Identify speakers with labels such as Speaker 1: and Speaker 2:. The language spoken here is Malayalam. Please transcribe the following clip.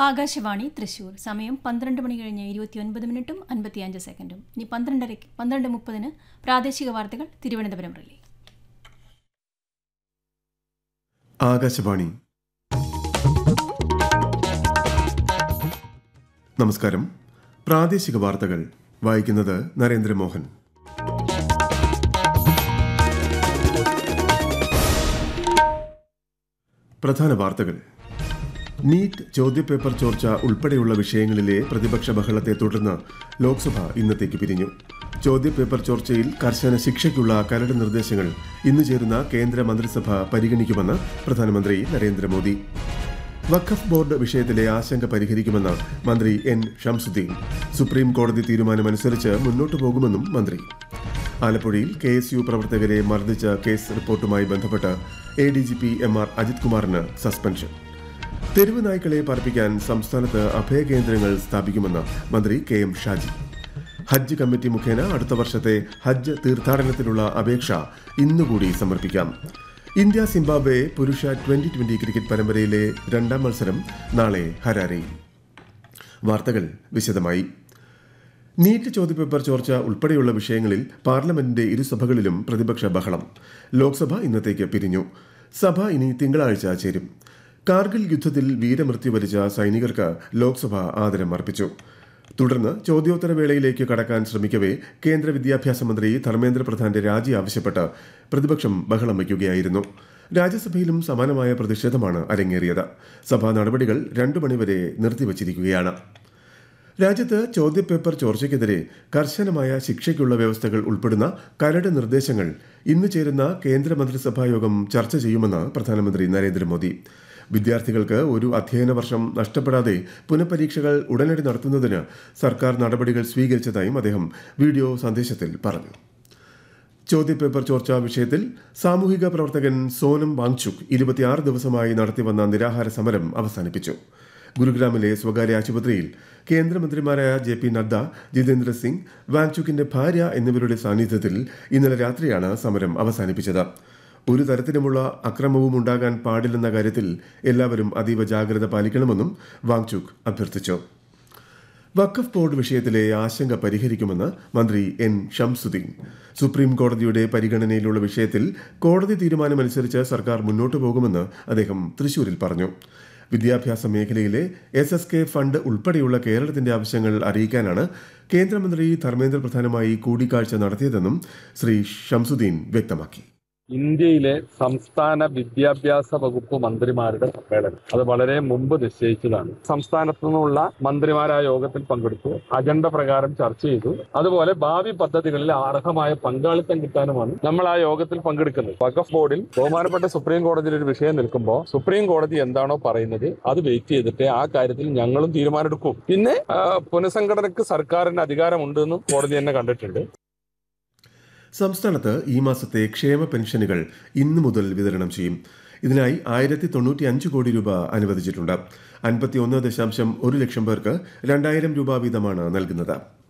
Speaker 1: ആകാശവാണി തൃശൂർ സമയം പന്ത്രണ്ട് മണി കഴിഞ്ഞ് ഇരുപത്തിയൊൻപത് മിനിറ്റും അൻപത്തിയഞ്ച് സെക്കൻഡും ഇനി പന്ത്രണ്ടരയ്ക്ക് പന്ത്രണ്ട് മുപ്പതിന് പ്രാദേശിക വാർത്തകൾ തിരുവനന്തപുരം റിലേ
Speaker 2: ആകാശവാണി നമസ്കാരം പ്രാദേശിക വാർത്തകൾ വായിക്കുന്നത് നരേന്ദ്രമോഹൻ പ്രധാന വാർത്തകൾ നീറ്റ് ചോദ്യപേപ്പർ ചോർച്ച ഉൾപ്പെടെയുള്ള വിഷയങ്ങളിലെ പ്രതിപക്ഷ ബഹളത്തെ തുടർന്ന് ലോക്സഭ ഇന്നത്തേക്ക് പിരിഞ്ഞു ചോദ്യപേപ്പർ ചോർച്ചയിൽ കർശന ശിക്ഷയ്ക്കുള്ള കരട് നിർദ്ദേശങ്ങൾ ഇന്ന് ചേരുന്ന കേന്ദ്ര മന്ത്രിസഭ പരിഗണിക്കുമെന്ന് പ്രധാനമന്ത്രി നരേന്ദ്രമോദി വഖഫ് ബോർഡ് വിഷയത്തിലെ ആശങ്ക പരിഹരിക്കുമെന്ന് മന്ത്രി എൻ ഷംസുദ്ദീൻ സുപ്രീം കോടതി തീരുമാനമനുസരിച്ച് മുന്നോട്ടു പോകുമെന്നും മന്ത്രി ആലപ്പുഴയിൽ കെ എസ് യു പ്രവർത്തകരെ മർദ്ദിച്ച കേസ് റിപ്പോർട്ടുമായി ബന്ധപ്പെട്ട് A D G P M R Ajith കുമാറിന് സസ്പെൻഷൻ തെരുവ് നായ്ക്കളെ പാർപ്പിക്കാൻ സംസ്ഥാനത്ത് അഭയകേന്ദ്രങ്ങൾ സ്ഥാപിക്കുമെന്ന് മന്ത്രി കെ എം ഷാജി ഹജ്ജ് കമ്മിറ്റി മുഖേന അടുത്ത വർഷത്തെ ഹജ്ജ് തീർത്ഥാടനത്തിനുള്ള അപേക്ഷ ഇന്നുകൂടി സമർപ്പിക്കാം ഇന്ത്യ സിംബാബ്വെ പുരുഷ ട്വന്റി ട്വന്റി ക്രിക്കറ്റ് പരമ്പരയിലെ രണ്ടാം മത്സരം നാളെ ഹരാരയിൽ വാർത്തകൾ വിശദമായി നീറ്റ് ചോദ്യപേപ്പർ ചോർച്ച ഉൾപ്പെടെയുള്ള വിഷയങ്ങളിൽ പാർലമെന്റിന്റെ ഇരുസഭകളിലും പ്രതിപക്ഷ ബഹളം ലോക്സഭ ഇന്നത്തേക്ക് പിരിഞ്ഞു സഭ ഇനി തിങ്കളാഴ്ച ചേരും കാർഗിൽ യുദ്ധത്തിൽ വീരമൃത്യു വരിച്ച സൈനികർക്ക് ലോക്സഭ ആദരം അർപ്പിച്ചു തുടർന്ന് ചോദ്യോത്തര വേളയിലേക്ക് കടക്കാൻ ശ്രമിക്കവേ കേന്ദ്ര വിദ്യാഭ്യാസ മന്ത്രി ധർമ്മേന്ദ്ര പ്രധാന്റെ രാജി ആവശ്യപ്പെട്ട് പ്രതിപക്ഷം ബഹളം വയ്ക്കുകയായിരുന്നു രാജ്യസഭയിലും സമാനമായ പ്രതിഷേധമാണ് അരങ്ങേറിയത് സഭാ നടപടികൾ രണ്ടു മണിവരെ നിർത്തിവച്ചിരിക്കുകയാണ് രാജ്യത്ത് ചോദ്യപേപ്പർ ചോർച്ചയ്ക്കെതിരെ കർശനമായ ശിക്ഷയ്ക്കുള്ള വ്യവസ്ഥകൾ ഉൾപ്പെടുന്ന കരട് നിർദ്ദേശങ്ങൾ ഇന്ന് ചേരുന്ന കേന്ദ്രമന്ത്രിസഭാ യോഗം ചർച്ച ചെയ്യുമെന്ന് പ്രധാനമന്ത്രി നരേന്ദ്രമോദി വിദ്യാർത്ഥികൾക്ക് ഒരു അധ്യയന വർഷം നഷ്ടപ്പെടാതെ പുനഃപരീക്ഷകൾ ഉടനടി നടത്തുന്നതിന് സർക്കാർ നടപടികൾ സ്വീകരിച്ചതായും അദ്ദേഹം വീഡിയോ സന്ദേശത്തിൽ പറഞ്ഞു ചോദ്യപേപ്പർ ചോർച്ചാ വിഷയത്തിൽ സാമൂഹിക പ്രവർത്തകൻ സോനം വാങ്ചുക് ഇരുപത്തിയാറ് ദിവസമായി നടത്തിവന്ന നിരാഹാര സമരം അവസാനിപ്പിച്ചു ഗുരുഗ്രാമിലെ സ്വകാര്യ ആശുപത്രിയിൽ കേന്ദ്രമന്ത്രിമാരായ ജെ പി നദ്ദ ജിതേന്ദ്ര സിംഗ് വാങ്ചുക്കിന്റെ ഭാര്യ എന്നിവരുടെ സാന്നിധ്യത്തിൽ ഇന്നലെ രാത്രിയാണ് സമരം അവസാനിപ്പിച്ചത് ഒരു തരത്തിലുമുള്ള അക്രമവും ഉണ്ടാകാൻ പാടില്ലെന്ന കാര്യത്തിൽ എല്ലാവരും അതീവ ജാഗ്രത പാലിക്കണമെന്നും വാങ്ചുക് അഭ്യർത്ഥിച്ചു വഖഫ് ബോർഡ് വിഷയത്തിലെ ആശങ്ക പരിഹരിക്കുമെന്ന് മന്ത്രി എൻ ഷംസുദ്ദീൻ സുപ്രീം കോടതിയുടെ പരിഗണനയിലുള്ള വിഷയത്തിൽ കോടതി തീരുമാനമനുസരിച്ച് സർക്കാർ മുന്നോട്ടു പോകുമെന്ന് അദ്ദേഹം തൃശൂരിൽ പറഞ്ഞു വിദ്യാഭ്യാസ മേഖലയിലെ എസ് എസ് കെ ഫണ്ട് ഉൾപ്പെടെയുള്ള കേരളത്തിന്റെ ആവശ്യങ്ങൾ അറിയിക്കാനാണ് കേന്ദ്രമന്ത്രി ധർമ്മേന്ദ്ര പ്രധാനുമായി കൂടിക്കാഴ്ച നടത്തിയതെന്നും ശ്രീ ഷംസുദ്ദീൻ വ്യക്തമാക്കി
Speaker 3: ഇന്ത്യയിലെ സംസ്ഥാന വിദ്യാഭ്യാസ വകുപ്പ് മന്ത്രിമാരുടെ സമ്മേളനം അത് വളരെ മുമ്പ് നിശ്ചയിച്ചതാണ് സംസ്ഥാനത്തു നിന്നുള്ള മന്ത്രിമാരായ യോഗത്തിൽ പങ്കെടുത്തു അജണ്ട പ്രകാരം ചർച്ച ചെയ്തു അതുപോലെ ഭാവി പദ്ധതികളിൽ അർഹമായ പങ്കാളിത്തം കിട്ടാനുമാണ് നമ്മൾ ആ യോഗത്തിൽ പങ്കെടുക്കുന്നത് വഖഫ് ബോർഡിൽ ബഹുമാനപ്പെട്ട സുപ്രീം കോടതിയിൽ ഒരു വിഷയം നിൽക്കുമ്പോൾ സുപ്രീം കോടതി എന്താണോ പറയുന്നത് അത് വെയിറ്റ് ചെയ്തിട്ട് ആ കാര്യത്തിൽ ഞങ്ങളും തീരുമാനമെടുക്കും പിന്നെ ആ, പുനഃസംഘടനയ്ക്ക് സർക്കാരിന് അധികാരമുണ്ടെന്നും കോടതി തന്നെ കണ്ടിട്ടുണ്ട്
Speaker 2: സംസ്ഥാനത്ത് ഈ മാസത്തെ ക്ഷേമ പെൻഷനുകൾ ഇന്നു മുതൽ വിതരണം ചെയ്യും ഇതിനായി ആയിരത്തി തൊണ്ണൂറ്റി അഞ്ച് കോടി രൂപ അനുവദിച്ചിട്ടുണ്ട് അൻപത്തി ഒന്ന് ദശാംശം ഒരു ലക്ഷം പേർക്ക് രണ്ടായിരം രൂപ വീതമാണ് നൽകുന്നത്